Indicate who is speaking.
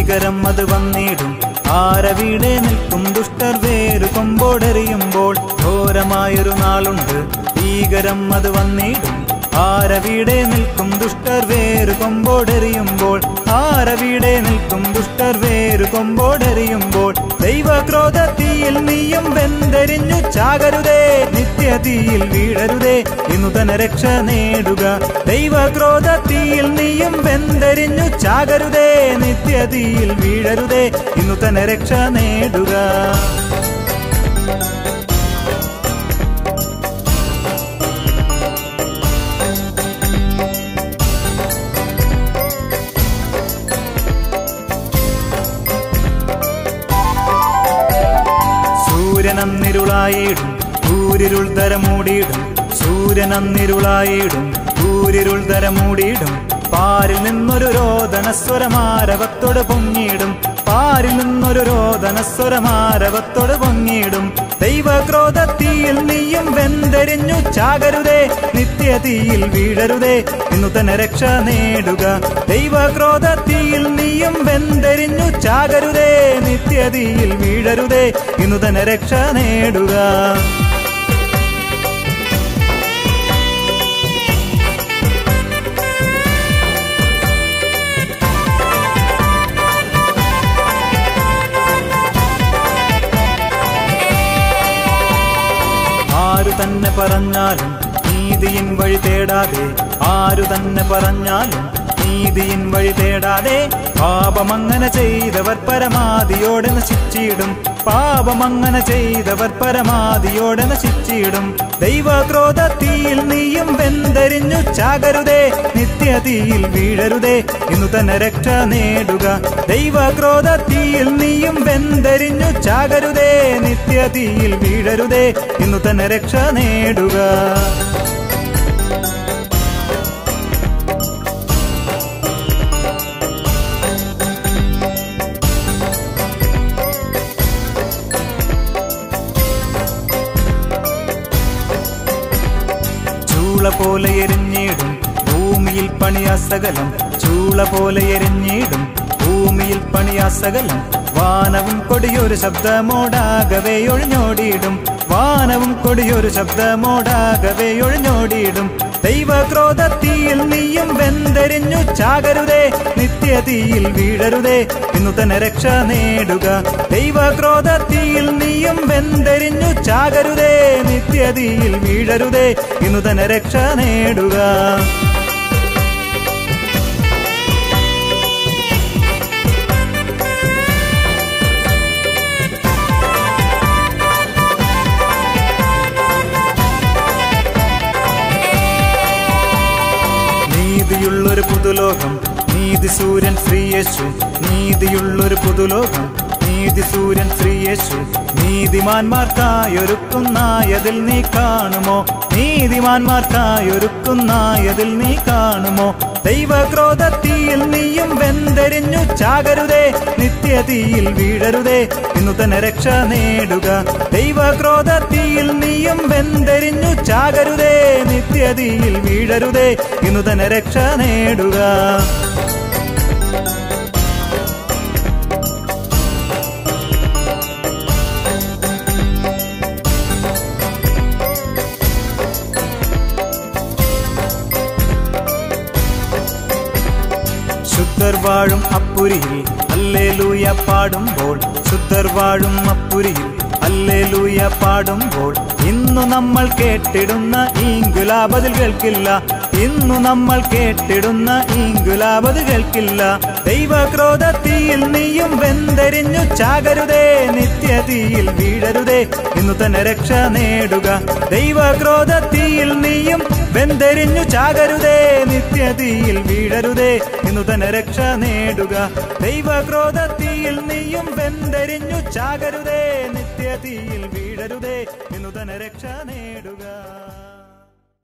Speaker 1: ഭീകരം അത് വന്നിടും ആരവിടെ നിൽക്കും ദുഷ്ടർ വേരു കൊമ്പോടെറിയുമ്പോൾ ഘോരമായൊരു നാളുണ്ട് ഭീകരം അത് വന്നിടും ആരവിടെ നിൽക്കും ദുഷ്ടർ വേരു കൊമ്പോടെറിയുമ്പോൾ ആരവിടെ നിൽക്കും ദുഷ്ടർ വേരു കൊമ്പോടെറിയുമ്പോൾ ദൈവക്രോധത്തിയിൽ നീയും വെന്തരിഞ്ഞു ചാകരുതേ നിത്യതീയിൽ വീഴരുതേ ഇന്നു തന്നെ രക്ഷ നേടുക ദൈവക്രോധത്തിയിൽ നീയും വെന്തരിഞ്ഞു ചാകരുതേ നിത്യതീയിൽ വീഴരുതേ ഇന്നു തന്നെ രക്ഷ നേടുക സൂര്യനന്നിരുളായിടും ഊരിരുൾ തരമൂടിയിടും സൂര്യനന്നിരുളായിടും ഊരിരുൾ തരമൂടിയിടും പാരിൽ നിന്നൊരു രോദനസ്വരമാരവത്തോട് പൊങ്ങിയിടും പാരിൽ നിന്നൊരു രോദനസ്വരമാരവത്തോട് പൊങ്ങിയിടും ദൈവക്രോധത്തിയിൽ നീയും വെന്തരിഞ്ഞു ചാകരുതേ നിത്യതീയിൽ വീഴരുതേ ഇന്നു തന്നെ രക്ഷ നേടുക ദൈവക്രോധത്തിയിൽ നീയും വെന്തരിഞ്ഞു ചാകരുതേ നിത്യതീയിൽ വീഴരുതേ ഇന്നു തന്നെ രക്ഷ നേടുക ആരു തന്നെ പറഞ്ഞാലും നീതിയിൻ വഴി തേടാതെ ആരു തന്നെ പറഞ്ഞാലും നീതിയിൻ വഴി തേടാതെ പാപമങ്ങനെ ചെയ്തവർ പരമാതിയോടെ നശിച്ചിടും പാപമങ്ങനെ ചെയ്തവർ പരമാതിയോടെ നശിച്ചിടും ദൈവക്രോധത്തിയിൽ നീയും വെന്തരിഞ്ഞു ചാകരുതേ നിത്യതീയിൽ വീഴരുതേ ഇന്നു തന്നെ രക്ഷ നേടുക ദൈവക്രോധത്തിയിൽ നീയും വെന്തരിഞ്ഞു ചാകരുതേ നിത്യതീയിൽ വീഴരുതേ ഇന്നു തന്നെ രക്ഷ നേടുക ചൂള പോലെ എരിഞ്ഞിടും ഭൂമിയിൽ പണിയാസകലം ചൂള പോലെ എരിഞ്ഞിടും ഭൂമിയിൽ പണിയാസകലം വാനവും കൊടിയൊരു ശബ്ദമോടാകവേ ഒഴിഞ്ഞോടിയിടും വാനവും കൊടിയൊരു ശബ്ദമോടാകവേ ഒഴിഞ്ഞോടിയിടും ദൈവക്രോധത്തിയിൽ നീയും വെന്തരിഞ്ഞു ചാകരുതേ നിത്യതീയിൽ വീഴരുതേ ഇന്നു തന്നെ രക്ഷ നേടുക ദൈവക്രോധത്തിയിൽ നീയും വെന്തരിഞ്ഞു ചാകരുതേ നിത്യതീയിൽ വീഴരുതേ ഇന്നു തന്നെ രക്ഷ നേടുക നീതിയുള്ളൊരു പുതുലോകം നീതി സൂര്യൻ ശ്രീയേശു നീതിയുള്ളൊരു പുതുലോകം നീതി സൂര്യൻ ശ്രീയേശു നീതിമാന്മാർക്കായൊരുക്കുന്നായതിൽ നീ കാണുമോ നീതിമാന്മാർക്കായൊരുക്കുന്നായതിൽ നീ കാണുമോ ദൈവക്രോധത്തിയിൽ നീയും വെന്തരിഞ്ഞു ചാകരുതേ നിത്യതീയിൽ വീഴരുതേ ഇന്നു തന്നെ രക്ഷ നേടുക ദൈവക്രോധത്തിയിൽ നീയും വെന്തരിഞ്ഞു ചാകരുതേ നിത്യതീയിൽ വീഴരുതേ ഇന്നു തന്നെ രക്ഷ നേടുക ശുദ്ധർ വാഴും അപ്പുരിയിൽ അല്ലേലൂയ പാടുമ്പോൾ ശുദ്ധർ വാഴും അപ്പുരിയിൽ അല്ലേലൂയ പാടുമ്പോൾ ഇന്നു നമ്മൾ കേട്ടിടുന്ന ഈങ്കുലാബതിൽ കേൾക്കില്ല ഇന്നു നമ്മൾ കേട്ടിടുന്ന ഈങ്കുലാബത് കേൾക്കില്ല ദൈവക്രോധത്തിയിൽ നീയും വെന്തരിഞ്ഞു ചാകരുതേ നിത്യതീയിൽ വീഴരുതേ ഇന്നു തന്നെ രക്ഷ നേടുക ദൈവക്രോധത്തിയിൽ നീയും വെന്തരിഞ്ഞു ചാകരുതേ നിത്യതീയിൽ വീഴരുതേ ഇന്നു തന്നെ രക്ഷ നേടുക ദൈവക്രോധത്തിയിൽ നീയും വെന്തരിഞ്ഞു ചാകരുതേ നിത്യതീയിൽ വീഴരുതേ ഇന്നു തന്നെ രക്ഷ നേടുക